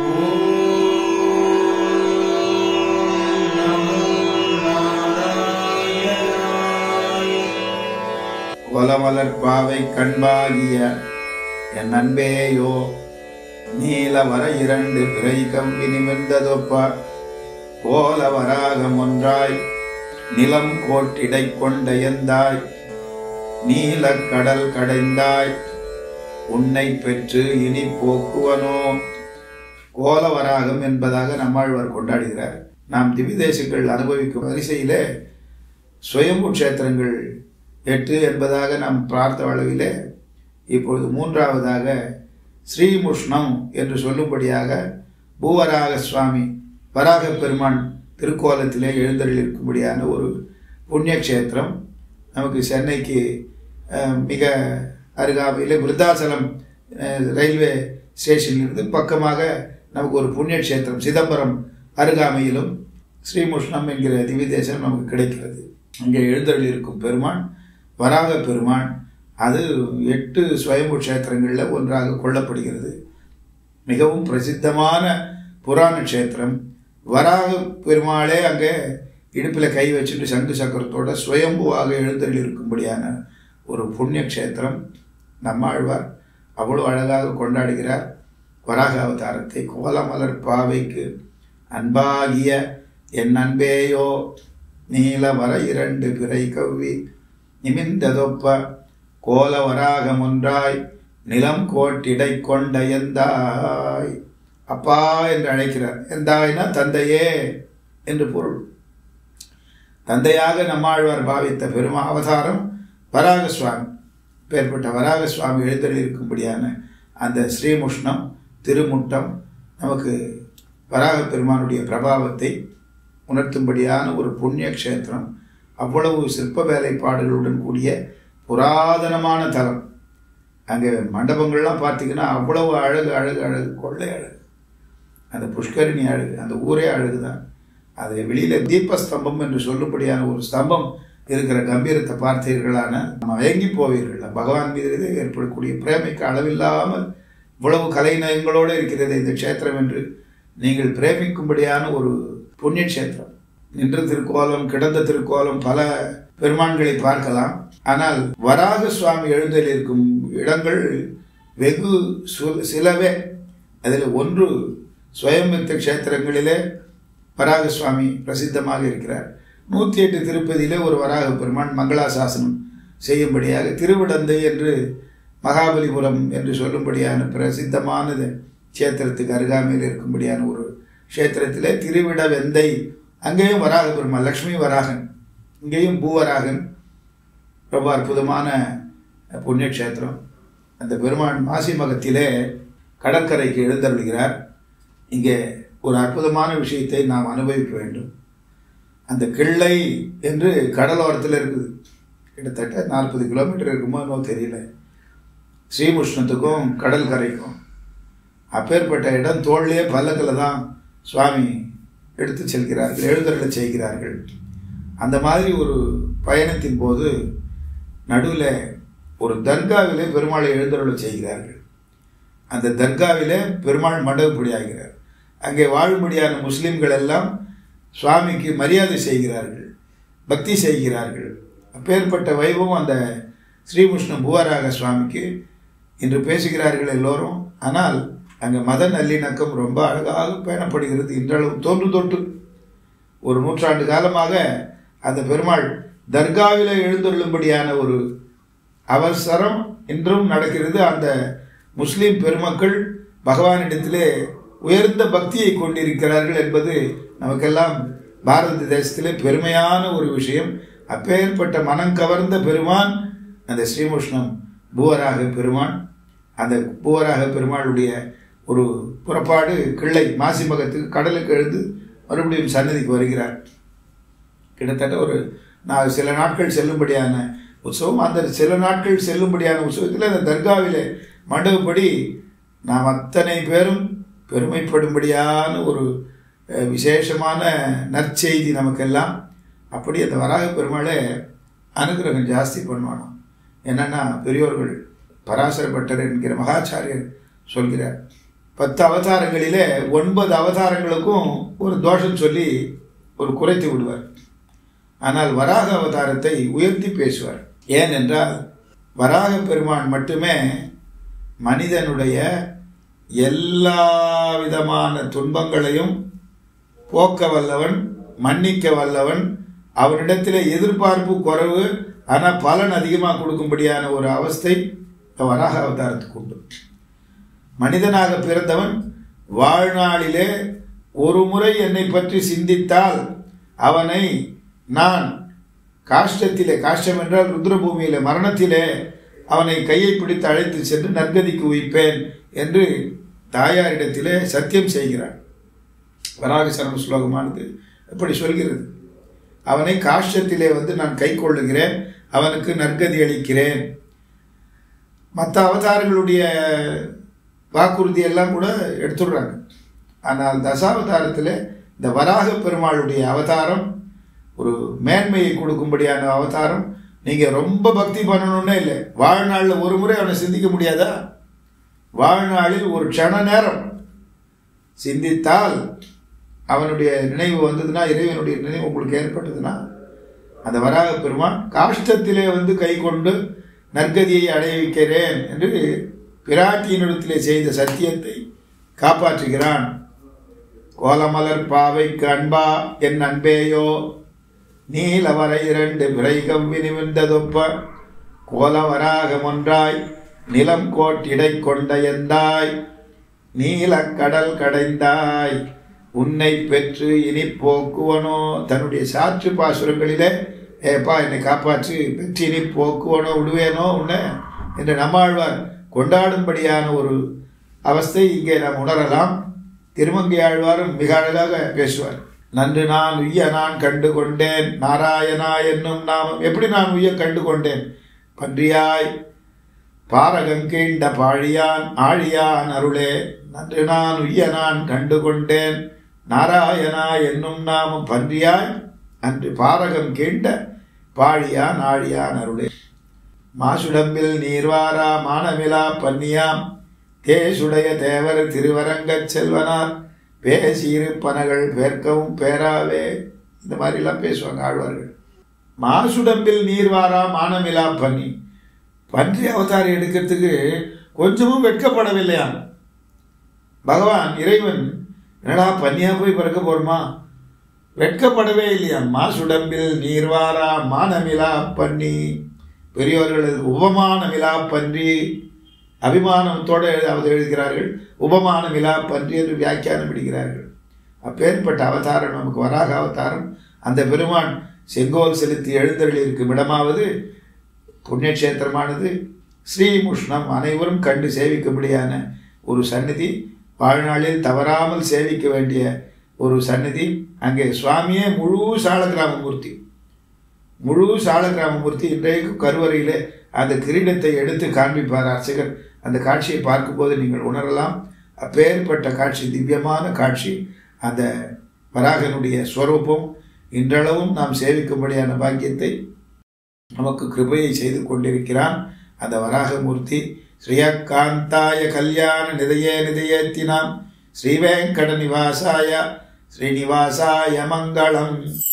கொலமலர் பாவை கண்பாகிய என் அன்பேயோ நீல வர இரண்டு பிறை கம்பி நிமிர்ந்ததொப்ப கோல வராகம் ஒன்றாய் நிலம் கோட்டிடை கொண்ட எந்தாய் நீல கடல் கடைந்தாய் உன்னை பெற்று இனி போக்குவனோ கோலவராகம் என்பதாக நம்மாழ்வார் கொண்டாடுகிறார் நாம் திவிதேசங்கள் அனுபவிக்கும் வரிசையிலே சுயம்பு க்ஷேத்திரங்கள் எட்டு என்பதாக நாம் பார்த்த அளவிலே இப்பொழுது மூன்றாவதாக ஸ்ரீமுஷ்ணம் என்று சொல்லும்படியாக பூவராக சுவாமி வராக பெருமான் திருக்கோலத்திலே எழுந்தருளிருக்கும்படியான ஒரு புண்ணிய க்ஷேத்திரம் நமக்கு சென்னைக்கு அஹ், மிக அருகாமையில் விருத்தாச்சலம் அஹ், ரயில்வே ஸ்டேஷனிலிருந்து பக்கமாக நமக்கு ஒரு புண்ணிய க்ஷேத்திரம் சிதம்பரம் அருகாமையிலும் ஸ்ரீமுஷ்ணம் என்கிற திவ்யதேசம் நமக்கு கிடைக்கிறது அங்கே எழுந்தருளி இருக்கும் பெருமான் வராக பெருமான் அது எட்டு சுயம்பு க்ஷேத்திரங்களில் ஒன்றாக கொள்ளப்படுகிறது மிகவும் பிரசித்தமான புராண க்ஷேத்திரம் வராக பெருமாளே அங்கே இடுப்பில் கை வச்சுட்டு சங்கு சக்கரத்தோட சுயம்புவாக எழுந்தருளி இருக்கும்படியான ஒரு புண்ணிய க்ஷேத்திரம் நம்மாழ்வார் அவ்வளோ அழகாக கொண்டாடுகிறார் வராக அவதாரத்தை கோலமலர் பாவைக்கு அன்பாகிய என் அன்பேயோ நீல வர இரண்டு பிறை கவ்வி நிமிந்ததொப்ப கோல வராகம் ஒன்றாய் நிலம் கோட்டிடை கொண்ட எந்தாய் அப்பா என்று அழைக்கிறார் எந்தாய்னா தந்தையே என்று பொருள் தந்தையாக நம்மாழ்வார் பாவித்த பெருமா அவதாரம் வராக சுவாமி பேர்பட்ட வராக சுவாமி எழுந்தருளிருக்கும்படியான அந்த ஸ்ரீமுஷ்ணம் திருமுட்டம் நமக்கு வராக பெருமானுடைய பிரபாவத்தை உணர்த்தும்படியான ஒரு புண்ணிய க்ஷேத்திரம் அவ்வளவு சிற்ப வேலைப்பாடுகளுடன் கூடிய புராதனமான தலம் அங்கே மண்டபங்கள்லாம் பார்த்தீங்கன்னா அவ்வளவு அழகு அழகு அழகு கொள்ளை அழகு அந்த புஷ்கரிணி அழகு அந்த ஊரே அழகு தான் அது வெளியில் தீபஸ்தம்பம் என்று சொல்லும்படியான ஒரு ஸ்தம்பம் இருக்கிற கம்பீரத்தை பார்த்தீர்களான மயங்கி போவீர்கள் பகவான் மீது ஏற்படக்கூடிய பிரேமைக்கு அளவில்லாமல் இவ்வளவு கலைநயங்களோடு இருக்கிறது இந்த க்ஷேத்திரம் என்று நீங்கள் பிரேமிக்கும்படியான ஒரு புண்ணிய க்ஷேத்திரம் நின்ற திருக்கோலம் கிடந்த திருக்கோலம் பல பெருமான்களை பார்க்கலாம் ஆனால் வராக சுவாமி எழுந்தல் இருக்கும் இடங்கள் வெகு சு- சிலவே அதில் ஒன்று சுயம்பித்த க்ஷேத்திரங்களிலே வராக சுவாமி பிரசித்தமாக இருக்கிறார் நூற்றி எட்டு திருப்பதியிலே ஒரு வராக பெருமான் மங்களாசாசனம் செய்யும்படியாக திருவிடந்தை என்று மகாபலிபுரம் என்று சொல்லும்படியான பிரசித்தமானது க்ஷேத்திரத்துக்கு அருகாமையில் இருக்கும்படியான ஒரு க்ஷேத்திரத்திலே திருவிட வெந்தை அங்கேயும் வராக பெருமான் லக்ஷ்மி வராகன் இங்கேயும் பூவராகன் ரொம்ப அற்புதமான புண்ணிய க்ஷேத்திரம் அந்த பெருமான் மாசி மகத்திலே கடற்கரைக்கு எழுந்தருளுகிறார் இங்கே ஒரு அற்புதமான விஷயத்தை நாம் அனுபவிக்க வேண்டும் அந்த கிள்ளை என்று கடலோரத்தில் இருக்குது கிட்டத்தட்ட நாற்பது கிலோமீட்டர் இருக்குமோ என்னவோ தெரியல ஸ்ரீமுஷ்ணத்துக்கும் கடல் கரைக்கும் அப்பேற்பட்ட இடம் தோல்லையே பல்லக்கில் தான் சுவாமி எடுத்து செல்கிறார்கள் எழுந்தருள செய்கிறார்கள் அந்த மாதிரி ஒரு பயணத்தின் போது நடுவில் ஒரு தர்காவிலே பெருமாளை எழுந்தருள செய்கிறார்கள் அந்த தர்காவிலே பெருமாள் மண்டபப்படி ஆகிறார் அங்கே வாழும்படியான முஸ்லிம்கள் எல்லாம் சுவாமிக்கு மரியாதை செய்கிறார்கள் பக்தி செய்கிறார்கள் அப்பேற்பட்ட வைபவம் அந்த ஸ்ரீமுஷ்ண பூவராக சுவாமிக்கு இன்று பேசுகிறார்கள் எல்லோரும் ஆனால் அங்கே மத நல்லிணக்கம் ரொம்ப அழகாக பேணப்படுகிறது இன்றளவு தோன்று தொட்டு ஒரு நூற்றாண்டு காலமாக அந்த பெருமாள் தர்காவில் எழுந்துள்ளும்படியான ஒரு அவசரம் இன்றும் நடக்கிறது அந்த முஸ்லிம் பெருமக்கள் பகவானிடத்திலே உயர்ந்த பக்தியை கொண்டிருக்கிறார்கள் என்பது நமக்கெல்லாம் பாரத தேசத்திலே பெருமையான ஒரு விஷயம் அப்பேற்பட்ட மனம் கவர்ந்த பெருமான் அந்த ஸ்ரீமுஷ்ணம் பூவராக பெருமான் அந்த பூவராக பெருமாளுடைய ஒரு புறப்பாடு கிள்ளை மாசிமகத்துக்கு கடலுக்கு எழுந்து மறுபடியும் சன்னதிக்கு வருகிறார் கிட்டத்தட்ட ஒரு நான் சில நாட்கள் செல்லும்படியான உற்சவம் அந்த சில நாட்கள் செல்லும்படியான உற்சவத்தில் அந்த தர்காவிலே மண்டபப்படி நாம் அத்தனை பேரும் பெருமைப்படும்படியான ஒரு அஹ், விசேஷமான நற்செய்தி நமக்கெல்லாம் அப்படி அந்த வராக பெருமாளை அனுகிரகம் ஜாஸ்தி பண்ணுவானோ என்னன்னா பெரியோர்கள் பராசர பட்டர் என்கிற மகாச்சாரியர் சொல்கிறார் பத்து அவதாரங்களிலே ஒன்பது அவதாரங்களுக்கும் ஒரு தோஷம் சொல்லி ஒரு குறைத்து விடுவார் ஆனால் வராக அவதாரத்தை உயர்த்தி பேசுவார் ஏனென்றால் வராக பெருமான் மட்டுமே மனிதனுடைய எல்லா விதமான துன்பங்களையும் போக்க வல்லவன் மன்னிக்க வல்லவன் அவனிடத்திலே எதிர்பார்ப்பு குறைவு ஆனால் பலன் அதிகமாக கொடுக்கும்படியான ஒரு அவஸ்தை இந்த வராக அவதாரத்துக்கு உண்டு மனிதனாக பிறந்தவன் வாழ்நாளிலே ஒரு முறை என்னை பற்றி சிந்தித்தால் அவனை நான் காஷ்டத்திலே காஷ்டம் என்றால் ருத்ரபூமியிலே மரணத்திலே அவனை கையை பிடித்து அழைத்து சென்று நற்கதிக்கு உயிப்பேன் என்று தாயாரிடத்திலே சத்தியம் செய்கிறான் வராக சரண ஸ்லோகமானது எப்படி சொல்கிறது அவனை காஷ்டத்திலே வந்து நான் கை கொள்ளுகிறேன் அவனுக்கு நற்கதி அளிக்கிறேன் மற்ற அவதாரங்களுடைய வாக்குறுதி எல்லாம் கூட எடுத்துடுறாங்க ஆனால் தசாவதாரத்தில் இந்த வராக பெருமாளுடைய அவதாரம் ஒரு மேன்மையை கொடுக்கும்படியான அவதாரம் நீங்கள் ரொம்ப பக்தி பண்ணணும்னே இல்லை வாழ்நாளில் ஒரு முறை அவனை சிந்திக்க முடியாதா வாழ்நாளில் ஒரு க்ஷண நேரம் சிந்தித்தால் அவனுடைய நினைவு வந்ததுன்னா இறைவனுடைய நினைவு உங்களுக்கு ஏற்பட்டதுன்னா அந்த வராக பெருமான் காஷ்டத்திலே வந்து கை கொண்டு நற்கதியை அடைய வைக்கிறேன் என்று பிராட்டியினிடத்திலே செய்த சத்தியத்தை காப்பாற்றுகிறான் கோலமலர் பாவைக்கு அன்பா என் அன்பேயோ நீலவரை இரண்டு விரைகம் வினிவிந்ததொப்ப கோலவராக ஒன்றாய் நிலம் கோட்டிடை கொண்ட எந்தாய் நீலக்கடல் கடைந்தாய் உன்னை பெற்று இனி போக்குவனோ தன்னுடைய சாற்று பாசுரங்களிலே ஏப்பா என்னை காப்பாற்று பெற்று இனி போக்குவனோ விடுவேனோ உன்னை என்று நம்மாழ்வார் கொண்டாடும்படியான ஒரு அவஸ்தை இங்கே நாம் உணரலாம் திருமங்கை ஆழ்வாரும் மிக அழகாக பேசுவார் நன்று நான் உய்ய நான் கண்டு கொண்டேன் நாராயணா என்னும் நாமம் எப்படி நான் உய்ய கண்டு கொண்டேன் பன்றியாய் பாரகங்கீண்ட பாழியான் ஆழியான் அருளே நன்று நான் உய்ய நான் கண்டு கொண்டேன் நாராயணா என்னும் நாமம் பன்றியாய் அன்று பாரகம் கீண்ட பாழியான் ஆழியான் அருளே மாசுடம்பில் நீர்வாரா மானமிலா பன்னியாம் தேசுடைய தேவர் திருவரங்கச் செல்வனார் பேசியிருப்பனகள் பேர்க்கவும் பேராவே இந்த மாதிரிலாம் பேசுவாங்க ஆழ்வார்கள் மாசுடம்பில் நீர்வாரா மானமிலா பன்னி பன்றி அவதாரம் எடுக்கிறதுக்கு கொஞ்சமும் வெட்கப்படவில்லையாம் பகவான் இறைவன் என்னடா பன்னியா போய் பிறக்க போறோமா வெட்கப்படவே இல்லையா மாசுடம்பில் நீர்வாரா மானமிலா பன்னி பெரியவர்கள் உபமானமிலா பன்றி அபிமானத்தோடு அவர் எழுதுகிறார்கள் உபமானமிலா பன்றி என்று வியாக்கியானம் இடுகிறார்கள் அப்பேற்பட்ட அவதாரம் நமக்கு வராக அவதாரம் அந்த பெருமான் செங்கோல் செலுத்தி எழுந்தருளி இருக்கும் இடமாவது புண்ணியக்ஷேத்திரமானது ஸ்ரீமுஷ்ணம் அனைவரும் கண்டு சேவிக்கும்படியான ஒரு சந்நிதி வாழ்நாளில் தவறாமல் சேவிக்க வேண்டிய ஒரு சந்நிதி அங்கே சுவாமியே முழு சாலகிராமமூர்த்தி முழு சாலகிராமமூர்த்தி இன்றைக்கு கருவறையில் அந்த கிரீடத்தை எடுத்து காண்பிப்பார் அர்ச்சகர் அந்த காட்சியை பார்க்கும்போது நீங்கள் உணரலாம் அப்பேற்பட்ட காட்சி திவ்யமான காட்சி அந்த வராகனுடைய ஸ்வரூபம் இன்றளவும் நாம் சேவிக்கும்படியான பாக்கியத்தை நமக்கு கிருபையை செய்து கொண்டிருக்கிறான் அந்த வராகமூர்த்தி ஸ்ரீயக்காந்தாய கல்யாண நிதையே நிதையேத்தினாம் ஸ்ரீவேங்கட நிவாசாய ஸ்ரீனிவாசாய மங்களம்